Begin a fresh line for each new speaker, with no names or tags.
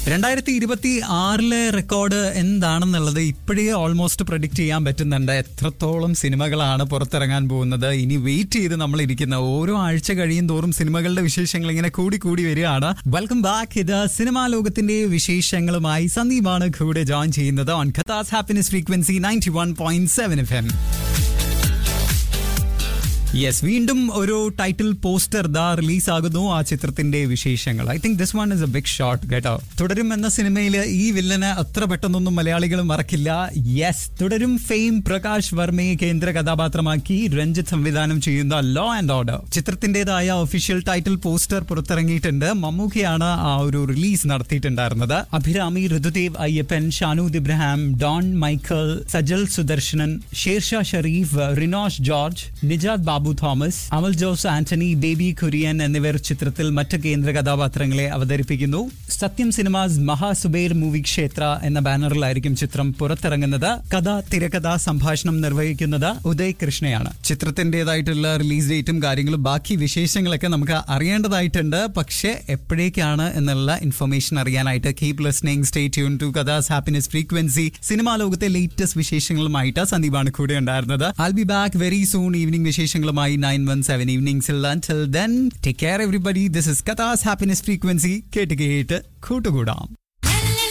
രണ്ടായിരത്തി ഇരുപത്തി ആറിലെ റെക്കോർഡ് എന്താണെന്നുള്ളത് ഇപ്പോഴേ ഓൾമോസ്റ്റ് പ്രഡിക്റ്റ് ചെയ്യാൻ പറ്റുന്നുണ്ട് എത്രത്തോളം സിനിമകളാണ് പുറത്തിറങ്ങാൻ പോകുന്നത് ഇനി വെയിറ്റ് ചെയ്ത് നമ്മൾ ഇരിക്കുന്ന ഓരോ ആഴ്ച കഴിയും തോറും സിനിമകളുടെ വിശേഷങ്ങൾ ഇങ്ങനെ കൂടി കൂടി വരികയാണ് വെൽക്കം ബാക്ക് ഇത് സിനിമാ ലോകത്തിന്റെ വിശേഷങ്ങളുമായി സന്ദീപാണ് കൂടെ ജോയിൻ ചെയ്യുന്നത് on Kathas happiness frequency ninety one point seven F M yes വീണ്ടും ഒരു ടൈറ്റിൽ പോസ്റ്റർ ദാ റിലീസ് ആകുന്നു ആ ചിത്രത്തിന്റെ വിശേഷങ്ങൾ I think this one is a big shot കേട്ടോ തുടരും എന്ന സിനിമയിൽ ഈ വില്ലനെ അത്ര പെട്ടെന്നൊന്നും മലയാളികൾ മറക്കില്ല യെസ് തുടരും ഫെയിം പ്രകാശ് വർമ്മയെ കേന്ദ്ര കഥാപാത്രമാക്കി രഞ്ജിത്ത് സംവിധാനം ചെയ്യുന്ന ലോ ആൻഡ് ഓർഡർ ചിത്രത്തിന്റേതായ ഒഫീഷ്യൽ ടൈറ്റിൽ പോസ്റ്റർ പുറത്തിറങ്ങിയിട്ടുണ്ട് മമ്മൂക്കയാണ് ആ ഒരു റിലീസ് നടത്തിയിട്ടുണ്ടായിരുന്നത് Abhirami Rithudev Ayyappan Shanood Ibrahim Don Michael Sajal Sudarshanan Shersha Sherif Rinosh George Nijad Babu Thomas Amal Jose Antony Baby Kurian എന്നിവർ ചിത്രത്തിൽ മറ്റ് കേന്ദ്ര കഥാപാത്രങ്ങളെ അവതരിപ്പിക്കുന്നു സത്യം സിനിമാസ് മഹാസുബൈർ മൂവി ക്ഷേത്ര എന്ന ബാനറിലായിരിക്കും ചിത്രം പുറത്തിറങ്ങുന്നത് കഥ തിരക്കഥ സംഭാഷണം നിർവഹിക്കുന്നത് ഉദയ് കൃഷ്ണയാണ് ചിത്രത്തിന്റേതായിട്ടുള്ള റിലീസ് ഡേറ്റും കാര്യങ്ങളും ബാക്കി വിശേഷങ്ങളൊക്കെ നമുക്ക് അറിയേണ്ടതായിട്ടുണ്ട് പക്ഷേ എപ്പോഴേക്കാണ് എന്നുള്ള ഇൻഫർമേഷൻ അറിയാനായിട്ട് keep listening stay tuned to Kathas happiness frequency cinema ലോകത്തെ ലേറ്റസ്റ്റ് വിശേഷങ്ങളുമായിട്ട് സന്ദീപാണ് കൂടെ ഉണ്ടായിരുന്നത് I be back very soon evening വിശേഷങ്ങളുമായി നയൻ വൺ സെവൻ ഈവനിംഗ്സിൽ until then take care everybody this is Kathas happiness frequency കേട്ട് കേട്ട് കൂട്ടുകൂടാം